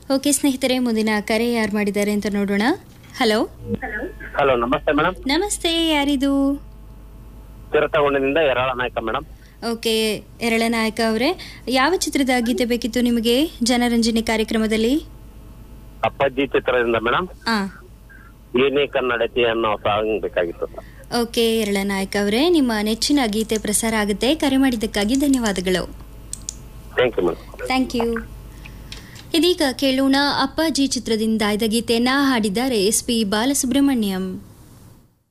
okay ಸ್ನೇಹಿತರೆ ಮುಂದಿನ ಕರೆ ಯಾರು ಮಾಡಿದ್ದಾರೆ ಅಂತ ನೋಡೋಣ ಹಲೋ ಹಲೋ ನಮಸ್ತೆ ಮೇಡಮ್ ನಮಸ್ತೆ ಯಾರಿದು ಚಿರತಗೊಂಡಿನಿಂದ ಯರಾಳ ನಾಯಕ ಮೇಡಮ್ ಓಕೆ ಎರಳ ನಾಯಕ ಅವರೇ ಯಾವ ಚಿತ್ರದ ಗೀತೆ ಬೇಕಿತ್ತು ನಿಮಗೆ ಜನರಂಜನೆ ಕಾರ್ಯಕ್ರಮದಲ್ಲಿ ಅಪ್ಪಾಜಿ ಚಿತ್ರದಿಂದ ಮೇಡಮ್ ಆ ಏನೇ ಕನ್ನಡತಿ ಅನ್ನೋ ಸಾಂಗ್ ಬೇಕಾಗಿತ್ತು ಓಕೆ ಎರಳ ನಾಯಕ ಅವರೇ ನಿಮ್ಮ ನೆಚ್ಚಿನ ಗೀತೆ ಪ್ರಸಾರ ಆಗುತ್ತೆ ಕರೆ ಮಾಡಿದ್ದಕ್ಕಾಗಿ ಧನ್ಯವಾದಗಳು thank you madam thank you ಇದೀಗ ಕೇಳೋಣ ಅಪ್ಪಾಜಿ ಚಿತ್ರದಿಂದ ಆಯ್ದ ಗೀತೆಯನ್ನ ಹಾಡಿದ್ದಾರೆ ಎಸ್ ಪಿ ಬಾಲಸುಬ್ರಹ್ಮಣ್ಯಂ